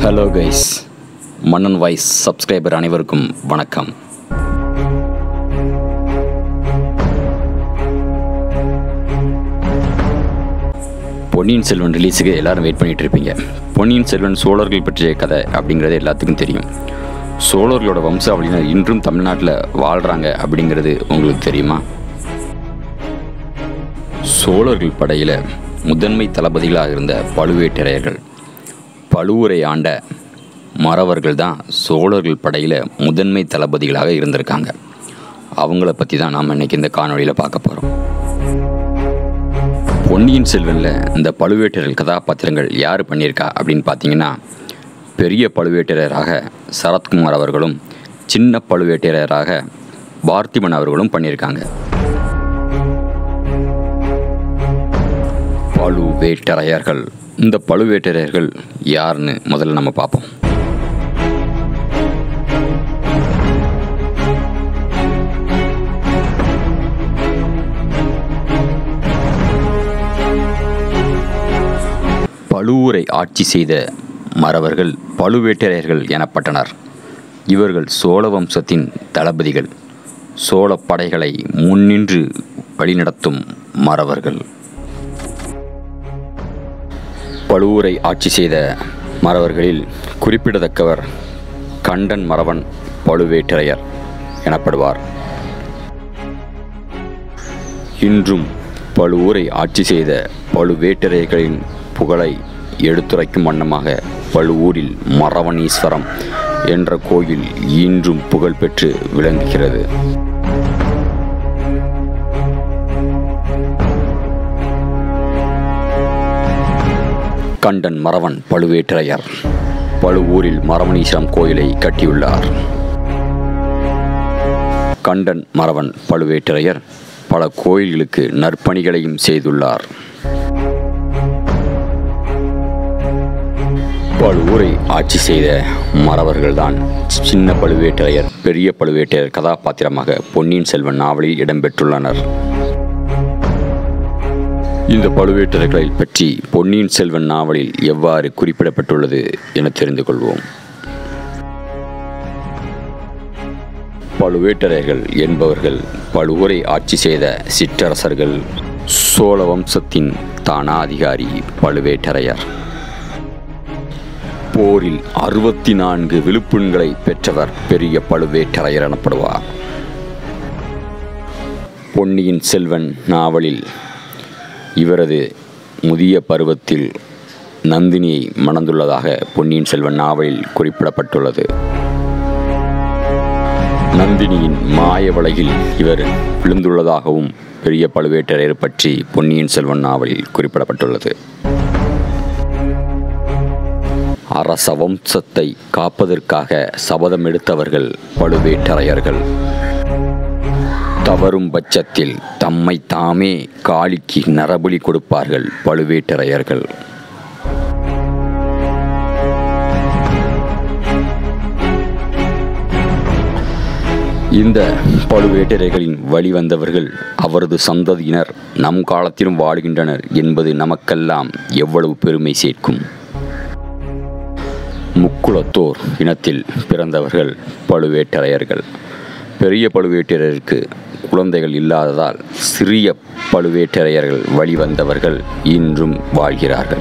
hello guys Mannan voice subscriber அனைவருக்கும் வணக்கம் பொன்னியின் செல்வன் ரிலீஸுக்கு எல்லாரும் வெயிட் பண்ணிட்டு இருப்பீங்க பொன்னியின் செல்வன் சோழர்கள் பற்றிய கதை அப்படிங்கிறது எல்லாத்துக்கும் தெரியும் சோழர்களோட வம்சாவளியினர் இன்றும் தமிழ்நாட்டில் வாழ்கிறாங்க அப்படிங்கிறது உங்களுக்கு தெரியுமா சோழர்கள் படையில் முதன்மை தளபதிகளாக இருந்த பழுவேட்டரையர்கள் பழுவூரை ஆண்ட மறவர்கள் தான் சோழர்கள் படையில் முதன்மை தளபதிகளாக இருந்திருக்காங்க அவங்கள பற்றி தான் நாம் இன்னைக்கு இந்த காணொளியில் பார்க்க போகிறோம் பொன்னியின் செல்வனில் இந்த பழுவேட்டரர் கதாபாத்திரங்கள் யார் பண்ணியிருக்கா அப்படின்னு பார்த்தீங்கன்னா பெரிய பழுவேட்டரையராக சரத்குமார் அவர்களும் சின்ன பழுவேட்டரையராக பார்த்திபன் அவர்களும் பண்ணியிருக்காங்க பழுவேட்டரையர்கள் இந்த பழுவேட்டரையர்கள் யாருன்னு முதல்ல நம்ம பார்ப்போம் பழுவூரை ஆட்சி செய்த மறவர்கள் பழுவேட்டரையர்கள் எனப்பட்டனர் இவர்கள் சோழ வம்சத்தின் தளபதிகள் சோழ படைகளை முன்னின்று வழிநடத்தும் மறவர்கள் பழுவூரை ஆட்சி செய்த மறவர்களில் குறிப்பிடத்தக்கவர் கண்டன் மறவன் பழுவேட்டரையர் எனப்படுவார் இன்றும் பழுவூரை ஆட்சி செய்த பழுவேட்டரையர்களின் புகழை எடுத்துரைக்கும் வண்ணமாக பழுவூரில் மரவணீஸ்வரம் என்ற கோயில் இன்றும் புகழ் பெற்று விளங்குகிறது கண்டன் மறவன் பழுவேட்டரையர் பழுவூரில் மரவணீஸ்வரம் கோயிலை கட்டியுள்ளார் கண்டன் மறவன் பழுவேட்டரையர் பல கோயில்களுக்கு நற்பணிகளையும் செய்துள்ளார் பழுவூரை ஆட்சி செய்த மறவர்கள்தான் சின்ன பழுவேட்டரையர் பெரிய பழுவேட்டரையர் கதாபாத்திரமாக பொன்னியின் செல்வன் நாவலில் இடம்பெற்றுள்ளனர் இந்த பழுவேட்டரைகளை பற்றி பொன்னியின் செல்வன் நாவலில் எவ்வாறு குறிப்பிடப்பட்டுள்ளது என தெரிந்து கொள்வோம் பழுவேட்டரையர்கள் என்பவர்கள் பழுவூரை ஆட்சி செய்த சிற்றரசர்கள் சோழ வம்சத்தின் தானாதிகாரி பழுவேட்டரையர் போரில் அறுபத்தி நான்கு விழுப்புண்களை பெற்றவர் பெரிய பழுவேட்டரையர் எனப்படுவார் பொன்னியின் செல்வன் நாவலில் இவரது முதிய பருவத்தில் நந்தினியை மணந்துள்ளதாக பொன்னியின் செல்வன் நாவலில் குறிப்பிடப்பட்டுள்ளது நந்தினியின் மாய வலையில் இவர் விழுந்துள்ளதாகவும் பெரிய பழுவேட்டரையர் பற்றி பொன்னியின் செல்வன் நாவலில் குறிப்பிடப்பட்டுள்ளது அரச வம்சத்தை காப்பதற்காக சபதம் எடுத்தவர்கள் பழுவேட்டரையர்கள் தவறும் பட்சத்தில் தம்மை தாமே காளிக்கு நரபலி கொடுப்பார்கள் பழுவேட்டரையர்கள் இந்த பழுவேட்டரையர்களின் வழிவந்தவர்கள் அவரது சந்ததியினர் நம் காலத்திலும் வாழ்கின்றனர் என்பது நமக்கெல்லாம் எவ்வளவு பெருமை சேர்க்கும் முக்குளத்தோர் இனத்தில் பிறந்தவர்கள் பழுவேட்டரையர்கள் பெரிய பழுவேட்டரையருக்கு குழந்தைகள் இல்லாததால் சிறிய பழுவேட்டரையர்கள் வழிவந்தவர்கள் இன்றும் வாழ்கிறார்கள்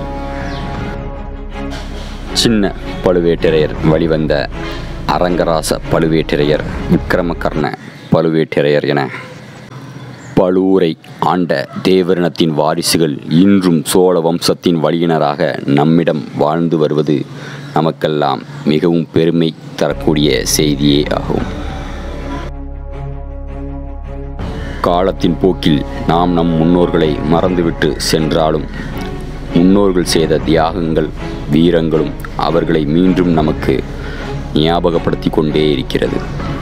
சின்ன பழுவேட்டரையர் வழிவந்த அரங்கராச பழுவேட்டரையர் விக்கிரமகர்ண பழுவேட்டரையர் என பழுவூரை ஆண்ட தேவரினத்தின் வாரிசுகள் இன்றும் சோழ வம்சத்தின் வழியினராக நம்மிடம் வாழ்ந்து வருவது நமக்கெல்லாம் மிகவும் பெருமை தரக்கூடிய செய்தியே ஆகும் காலத்தின் போக்கில் நாம் நம் முன்னோர்களை மறந்துவிட்டு சென்றாலும் முன்னோர்கள் செய்த தியாகங்கள் வீரங்களும் அவர்களை மீண்டும் நமக்கு ஞாபகப்படுத்தி கொண்டே இருக்கிறது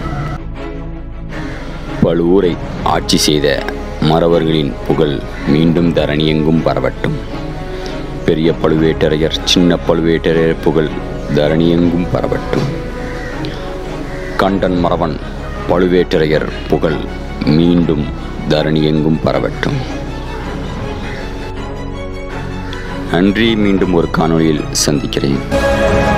பழுவூரை ஆட்சி செய்த மறவர்களின் புகழ் மீண்டும் தரணியெங்கும் பரவட்டும் பெரிய பழுவேட்டரையர் சின்ன பழுவேட்டரையர் புகழ் தரணியெங்கும் பரவட்டும் கண்டன் மறவன் பழுவேட்டரையர் புகழ் மீண்டும் தரணியெங்கும் பரவட்டும் நன்றி மீண்டும் ஒரு காணொளியில் சந்திக்கிறேன்